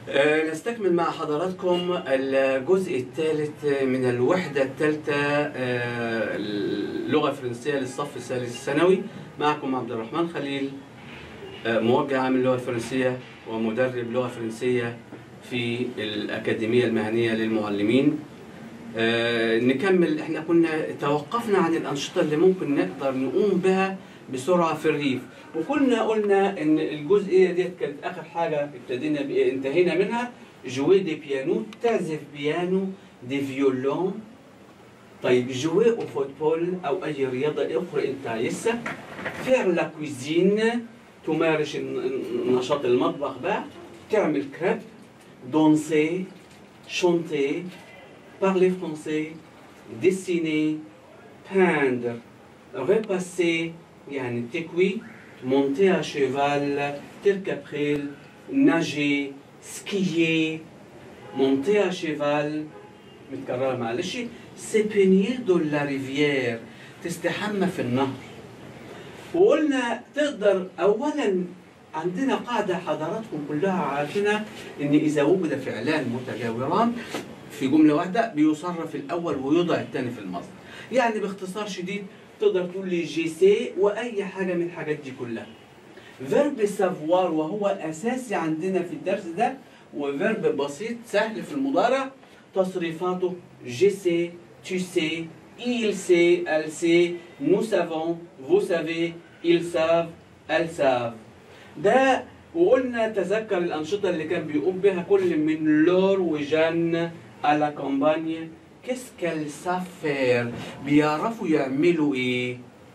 آه، نستكمل مع حضراتكم الجزء الثالث من الوحدة الثالثة آه، اللغة الفرنسية للصف الثالث الثانوي معكم عبد الرحمن خليل آه، موجه عام اللغة الفرنسية ومدرب لغة فرنسية في الأكاديمية المهنية للمعلمين آه، نكمل احنا كنا توقفنا عن الأنشطة اللي ممكن نقدر نقوم بها بسرعة في الريف وكنا قلنا ان الجزئية ديت كانت آخر حاجة ابتدينا ب- انتهينا منها جوي دي بيانو تعزف بيانو دي فيولون طيب جوي او فوتبول او اي رياضة اخرى انت عايزها فير لا كويزين تمارس الن- نشاط المطبخ بقى تعمل كريب دونسي شونتي parler français, dessiner, peindre, repasser, يعني تكوي, monter à cheval, تركب خيل, nager, skier, monter à cheval, متكررة معلش, se baigner dans la rivière, تستحمى في النهر. وقلنا تقدر اولا عندنا قاعده حضراتكم كلها عارفينها ان اذا وجد فعلان متجاوران في جمله واحده بيصرف الاول ويوضع الثاني في المصدر يعني باختصار شديد تقدر تقول لي جي سي واي حاجه من الحاجات دي كلها فيرب سافوار وهو الاساسي عندنا في الدرس ده وفيرب بسيط سهل في المضارع تصريفاته جي سي tu sais il sait elle sait nous savons vous savez ils savent elles savent ده وقلنا تذكر الأنشطة اللي كان بيقوم بها كل من لور وجان على كومبانيا كيسكال سافير بيعرفوا يعملوا ايه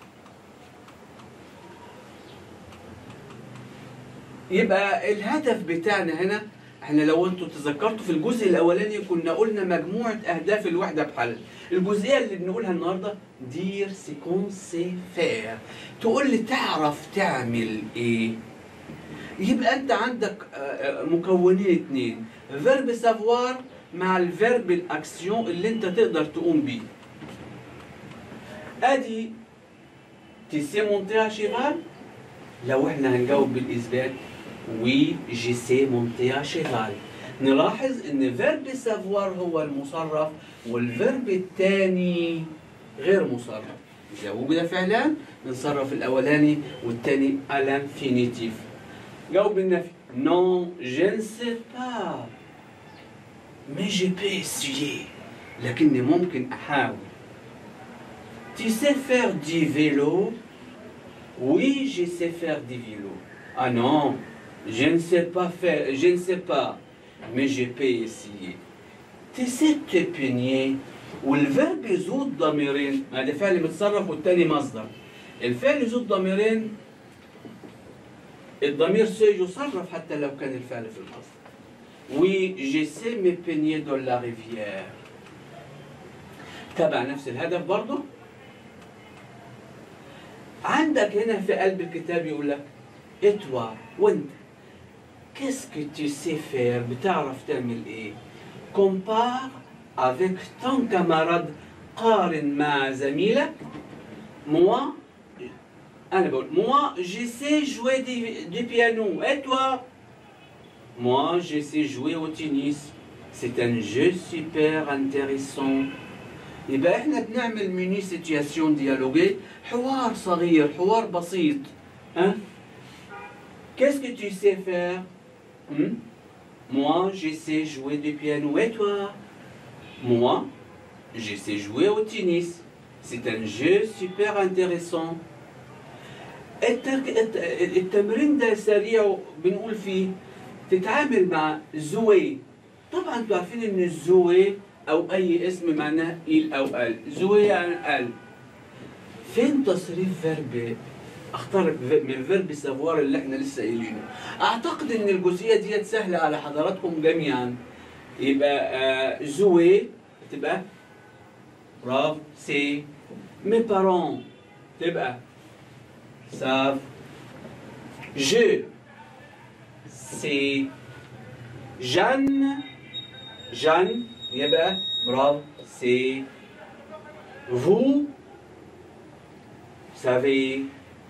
يبقى الهدف بتاعنا هنا احنا لو انتوا تذكرتوا في الجزء الاولاني كنا قلنا مجموعه اهداف الوحده بحل الجزئيه اللي بنقولها النهارده دير سيكون سي فير تقول لي تعرف تعمل ايه يبقى انت عندك آه، آه، مكونين اتنين فيرب سافوار مع الفيرب الاكسيون اللي انت تقدر تقوم بيه ادي تسي مونتي شيفال لو احنا هنجاوب بالاثبات وي جي سي مونتي شيفال نلاحظ ان فيرب سافوار هو المصرف والفيرب الثاني غير مصرف اذا وجد فعلان بنصرف الاولاني والثاني الانفينيتيف جاوب بالنفي نون je ne sais pas mais je peux essayer لكني ممكن احاول Tu sais faire du vélo Oui, je sais faire du vélo. Ah non, je ne sais pas faire, je ne sais pas, mais je peux essayer. Tu sais te peigner والفيرب ذو الضميرين هذا فعل متصرف والتاني مصدر الفعل ذو الضميرين الضمير سي يصرف حتى لو كان الفعل في المصدر Oui, j'essaie me peigner dans la rivière. تبع نفس الهدف برضه عندك هنا في قلب الكتاب يقول لك اتوا وانت كيسكو tu sais faire بتعرف تعمل ايه compare avec ton camarade قارن مع زميلك moi انا بقول moi je sais jouer du, du piano et toi moi je sais jouer au tennis c'est un jeu super intéressant يبقى احنا بنعمل ميني سيتياسيون ديالوجي حوار صغير حوار بسيط ها Qu'est-ce que tu sais faire Hmm? Moi, je sais jouer du piano. Et toi Moi, je sais jouer au tennis. C'est un jeu super intéressant. الت- الت- التمرين ده سريع بنقول فيه تتعامل مع زوي طبعا انتوا عارفين ان الزوي او اي اسم معناه إل او ال زوي يعني ال فين تصريف فيرب اختار ف- من فيرب سافوار اللي احنا لسه قايلينه اعتقد ان الجزئيه ديت سهله على حضراتكم جميعا يبقى آه زوي تبقى برافو سي مي بارون تبقى savent. Je. C'est Jeanne. Jeanne. يبقى برافو. C'est vous. savez.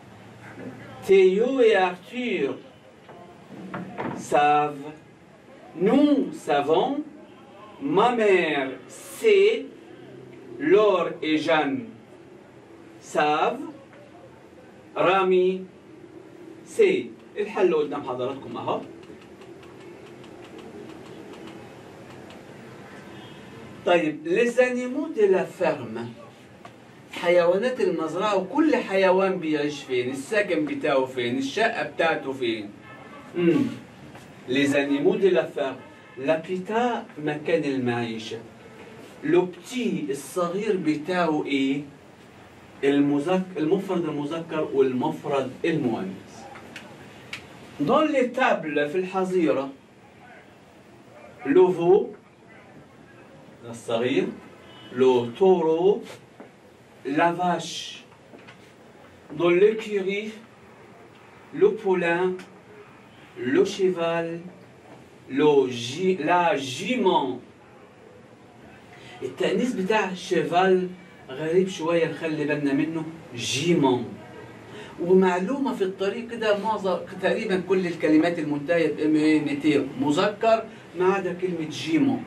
Théo et Arthur savent. Nous savons, ma mère sait, Laure et Jeanne savent, رامي سي الحل قدام حضراتكم اهو طيب les animaux de la ferme حيوانات المزرعة وكل حيوان بيعيش فين السكن بتاعه فين الشقة بتاعته فين مم. les animaux de la ferme l'habitat مكان المعيشة لو بتي الصغير بتاعه ايه المذكر المفرد المذكر والمفرد المؤنث dans les tables في الحظيرة لوفو الصغير لو تورو la vache dans l'écurie le poulain le cheval le ji- la jument التأنيث بتاع شيفال غريب شوية نخلي بالنا منه جيمون ومعلومة في الطريق كده معظم تقريبا كل الكلمات المنتهية بام اي نتير مذكر ما عدا كلمة جيمون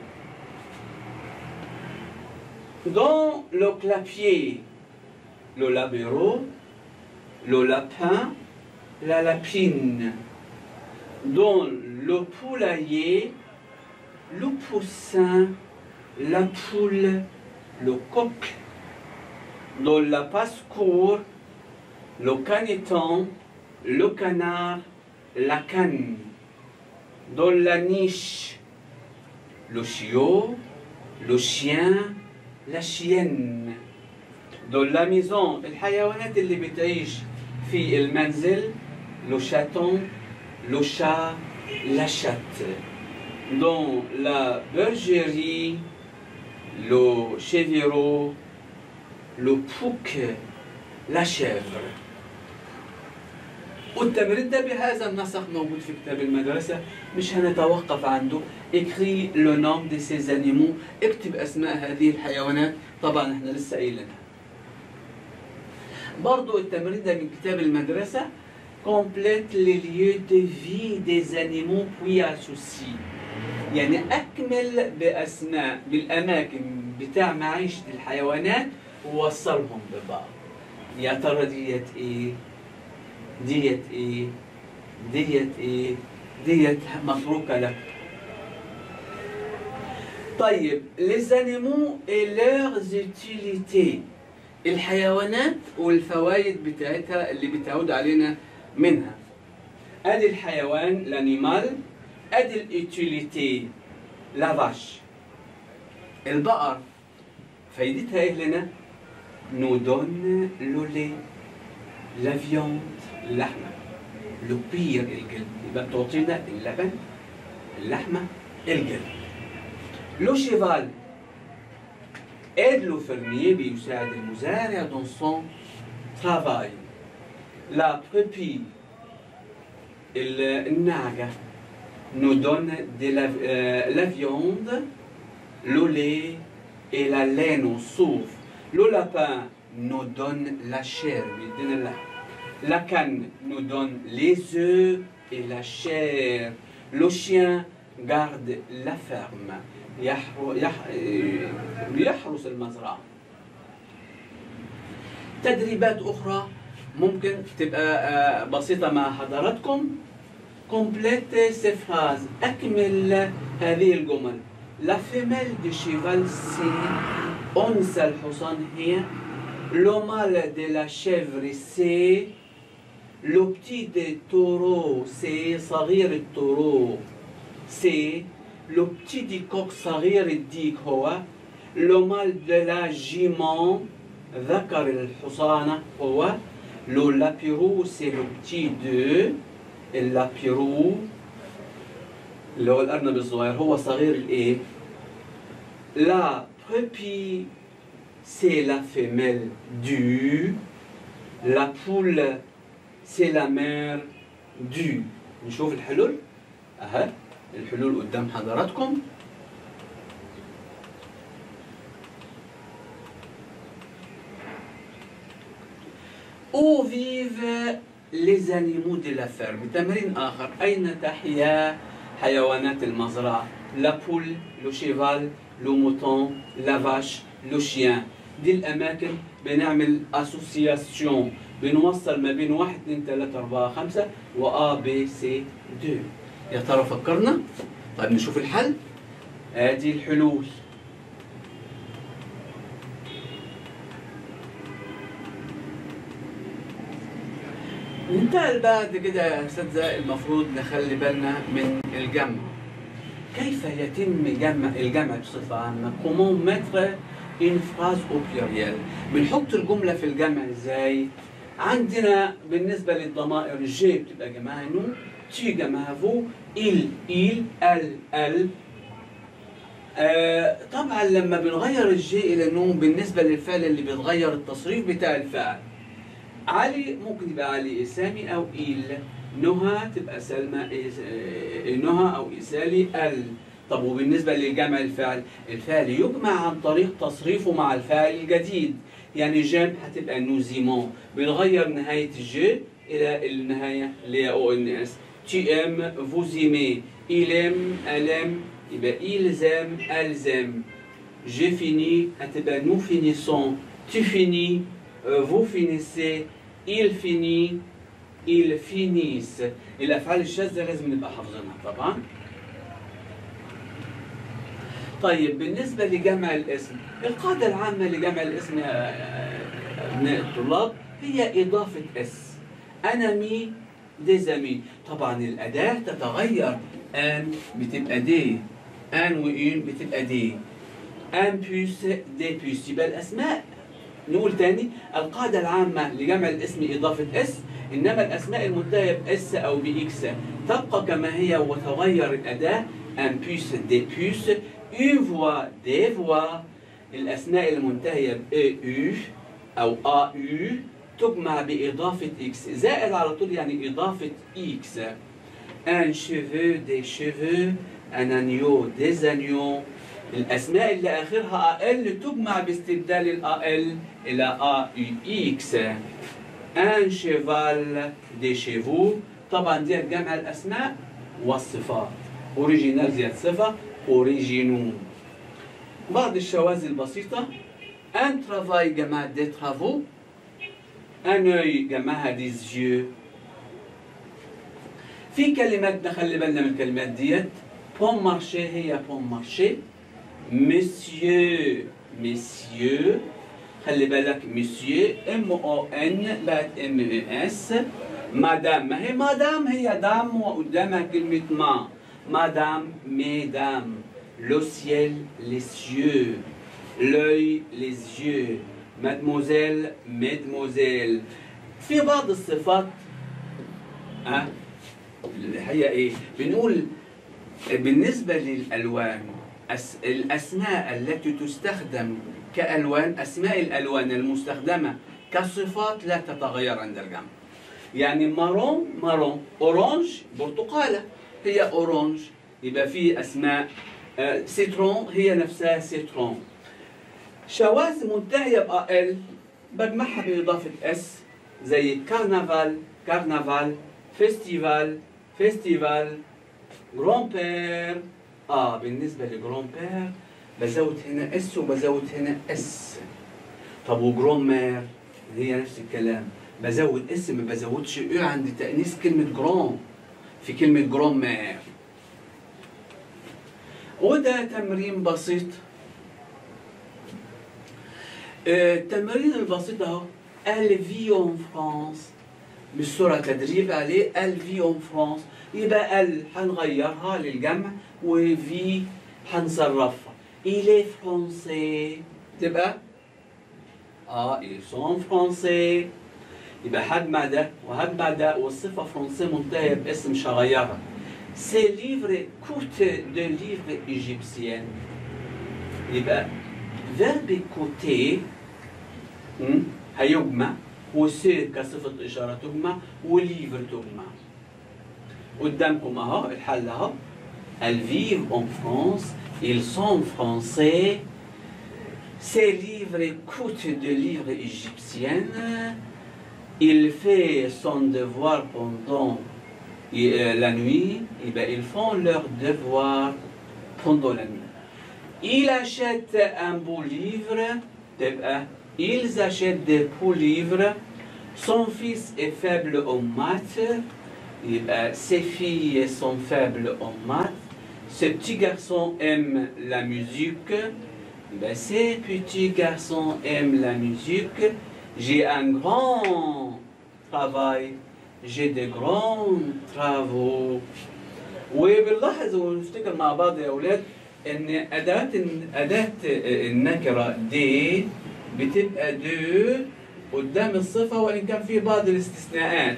Dans le clapier, le labéro, le lapin, la lapine. Dans le poulailler, le poussin, la poule, le coq. Dans la passe-cour, le caneton, le canard, la canne. Dans la niche, le chiot, le chien, la chienne. Dans la maison, الحيوانات اللي بتعيش في المنزل le chaton, le chat, la chatte. Dans la bergerie, le chevreau, le bouc, la chèvre. والتمرين ده بهذا النسق موجود في كتاب المدرسة مش هنتوقف عنده اكري لو نوم دي سيز انيمو اكتب اسماء هذه الحيوانات طبعا احنا لسه قايلينها برضو التمرين ده من كتاب المدرسة complète les lieux de vie des animaux puis associe يعني أكمل بأسماء بالأماكن بتاع معيشة الحيوانات ووصلهم ببعض يا ترى ديت إيه ديت إيه ديت إيه ديت متروكة لك طيب les animaux et leurs utilités الحيوانات والفوائد بتاعتها اللي بتعود علينا منها ادي الحيوان الانيمال ادي الاتيليتي لا فاش البقر فايدتها ايه لنا نو دون لو لي لا فيوند اللحمه لو بير الجلد يبقى بتعطينا اللبن اللحمه الجلد لو شيفال aide le fermier بيساعد المزارع dans son travail la brebis ال- النعجة nous donne de la, euh, la viande, le lait et la laine au souffle. Le lapin nous donne la chair, بيدينا اللحم. La canne nous donne les œufs et la chair. Le chien garde la ferme. يحر... يح... يحرس المزرعة. تدريبات أخرى ممكن تبقى آه، بسيطة مع حضراتكم complète ces phrases أكمل هذه الجمل La femelle du cheval c'est أنثى الحصان هي Le mâle de la chèvre c'est Le petit des taureaux c'est صغير التورو c'est Le petit du coq صغير الديك هو Le mâle de la jument ذكر الحصانة هو Le lapirou c'est le petit de اللابيرو اللي هو الأرنب الصغير هو صغير الإيه؟ La brebis c'est la femelle du La poule c'est la mère du نشوف الحلول أها الحلول قدام حضراتكم Où vivent les animaux de la ferme تمرين آخر أين تحيا حيوانات المزرعة لا بول لو شيفال لو موتون لا فاش لو شيان دي الأماكن بنعمل اسوسياسيون بنوصل ما بين 1 2 3 4 5 و A B C 2 يا ترى فكرنا؟ طيب نشوف الحل ادي الحلول ننتقل بعد كده يا اساتذه المفروض نخلي بالنا من الجمع كيف يتم جمع الجمع بصفه عامه comment mettre une phrase au pluriel بنحط الجمله في الجمع ازاي عندنا بالنسبه للضمائر جي بتبقى جماعه نو تي جماعه فو il il ال ال آه طبعا لما بنغير الجي الى نون بالنسبه للفعل اللي بيتغير التصريف بتاع الفعل علي ممكن يبقى علي اسامي او ايل نهى تبقى سلمى إس- آه، نهى او اسالي ال طب وبالنسبه لجمع الفعل الفعل يجمع عن طريق تصريفه مع الفاعل الجديد يعني جيم هتبقى نوزيمون بنغير نهايه الجي الى النهايه اللي هي او ان اس تي ام فوزيمي إلم ألم يبقى إلزام ألزم j'ai fini هتبقى nous finissons tu finis euh, vous finissez il finit ils finissent الأفعال الشاذة لازم نبقى حافظينها طبعا طيب بالنسبة لجمع الاسم القاعدة العامة لجمع الاسم يا أبناء الطلاب هي إضافة اس أنا مي ديزامي طبعا الأداة تتغير ان بتبقى دي ان وإن بتبقى دي ان بيس دي بيس يبقى الأسماء نقول تاني القاعدة العامة لجمع الاسم إضافة اس إنما الأسماء المنتهية بإس أو بإكس تبقى كما هي وتغير الأداة ان بيس دي بيس une voix des voix الأسماء المنتهية ب EU أو AU تجمع بإضافة X زائد على طول يعني إضافة X un cheveu des cheveux un agneau des agneaux الأسماء اللي آخرها AL تجمع باستبدال ال AL إلى AUX un cheval des chevaux طبعا دي جمع الأسماء والصفات أوريجينال زيادة صفة أوريجينو بعض الشواذ البسيطة un travail جمع des travaux un œil جمعها des yeux في كلمات نخلي بالنا من الكلمات ديت بون مارشي هي بون مارشي مسيو مسيو خلي بالك مسيو ام او ان بقت ام اس مدام ما هي مدام هي دام وقدامها كلمة ما مدام mesdames le ciel les cieux l'œil les yeux mademoiselle mesdemoiselles في بعض الصفات ها هي ايه بنقول بالنسبة للألوان أس... الأسماء التي تستخدم كألوان أسماء الألوان المستخدمة كصفات لا تتغير عند الجمع يعني مارون مارون أورانج برتقالة هي أورانج يبقى في أسماء آه، سيترون هي نفسها سيترون شواذ منتهية بأل بجمعها بإضافة اس زي كارنفال كارنفال فيستيفال فيستيفال جرون بير اه بالنسبة لجرون بير بزود هنا اس وبزود هنا اس طب وجرون مير هي نفس الكلام بزود اس ما بزودش او عند تأنيث كلمة جرون في كلمة جرون مير وده تمرين بسيط آه، التمرين البسيط اهو Elle vit en France بالسرعة تدريب عليه Elle vit en France يبقى ال هنغيرها للجمع وفي هنصرفها Il est français تبقى اه ils sont français يبقى هجمع ده وهجمع ده والصفة فرنسي منتهية باسم مش هغيرها Ces livres coûtent de livres égyptiens يبقى verbe coûter مم، هيجمع وسير كصفة إشارة تجمع وليفر تجمع قدامكم أهو الحل أهو Elles vivent en France, ils sont français. Ces livres coûtent de livres égyptiens. Il fait son devoir pendant Et, euh, la nuit, eh ben, ils font leurs devoirs pendant la nuit. Il achète un beau livre, تبقى ils achètent des beaux livres. Son fils est faible en maths, يبقى ses filles sont faibles en maths. Ce petit garçon aime la musique. Ben, ces petits garçons aiment la musique. J'ai un grand travail. J'ai de grands travaux. وبنلاحظ ونفتكر مع بعض يا اولاد ان اداه اداه النكره دي بتبقى دو قدام الصفه وان كان في بعض الاستثناءات.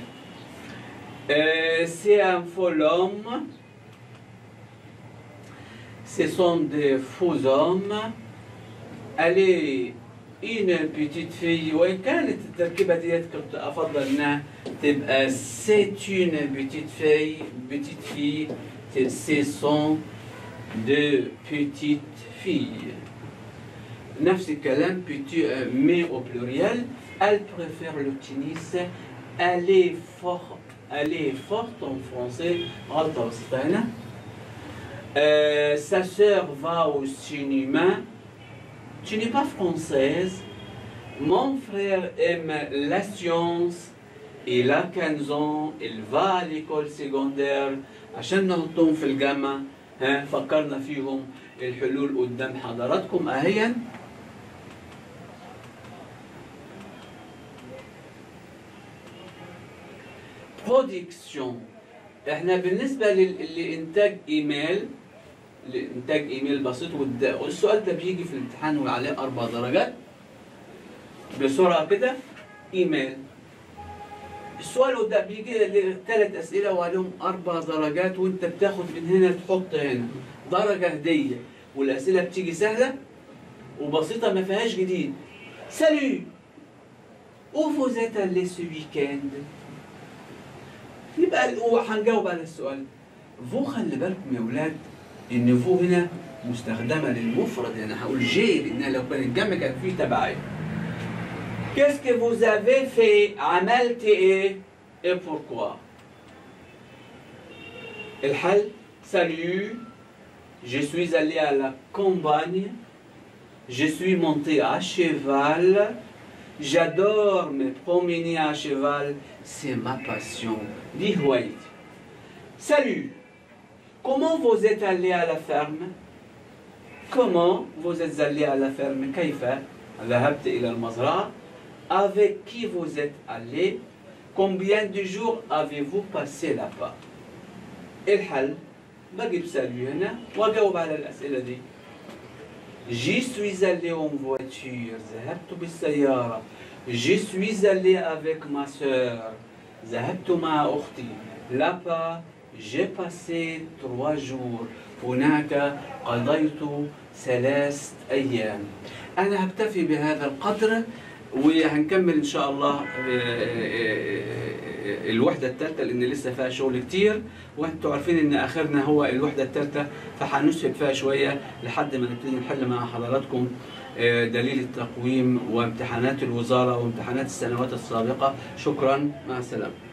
سي ان فول homme ce sont des faux hommes. Elle est une petite fille وإن كانت التركيبة ديت كنت أفضل إنها تبقى c'est une petite fille petite fille ce sont de petites filles نفس الكلام petit mais au pluriel elle préfère le tennis elle est fort elle est forte en français غلطة بسيطة هنا Euh, sa sœur va au cinéma. Tu n'es pas française. Mon frère aime la science. Il a 15 ans. Il va à l'école secondaire. عشان نحطهم في الجامعة ها فكرنا فيهم الحلول قدام حضراتكم اهيا برودكسيون احنا بالنسبه لل- لانتاج ايميل لانتاج ايميل بسيط والد- والسؤال ده بيجي في الامتحان وعليه اربع درجات بسرعه كده ايميل السؤال ده بيجي ثلاث اسئله وعليهم اربع درجات وانت بتاخد من هنا تحط هنا درجه هديه والاسئله بتيجي سهله وبسيطه ما فيهاش جديد سالو où vous êtes allé ce week-end يبقى وهنجاوب على السؤال فو خلي بالكم يا ولاد ان فو هنا مستخدمه للمفرد يعني هقول جي لانها لو كان الجمع كان فيه تبعيه Qu'est-ce que vous avez fait عملت ايه et pourquoi الحل salut je suis allé à la campagne je suis monté à cheval j'adore me promener à cheval c'est ma passion دي هوايتي salut comment vous êtes allé à la ferme comment vous êtes allé à la ferme كيف ذهبت إلى المزرعة avec qui vous êtes allé combien de jours avez-vous passé là-bas الحل بجيب سالو هنا واجاوب على الاسئله دي J'y suis allé en voiture ذهبت بالسيارة J'y suis allé avec ma sœur ذهبت مع أختي Là-bas j'ai passé trois jours هناك قضيت ثلاث أيام أنا هكتفي بهذا القدر وهنكمل ان شاء الله آه، آه، آه، الوحده الثالثه لان لسه فيها شغل كتير وانتوا عارفين ان اخرنا هو الوحده الثالثه فهنسهب فيها شويه لحد ما نبتدي نحل مع حضراتكم آه، دليل التقويم وامتحانات الوزاره وامتحانات السنوات السابقه شكرا مع السلامه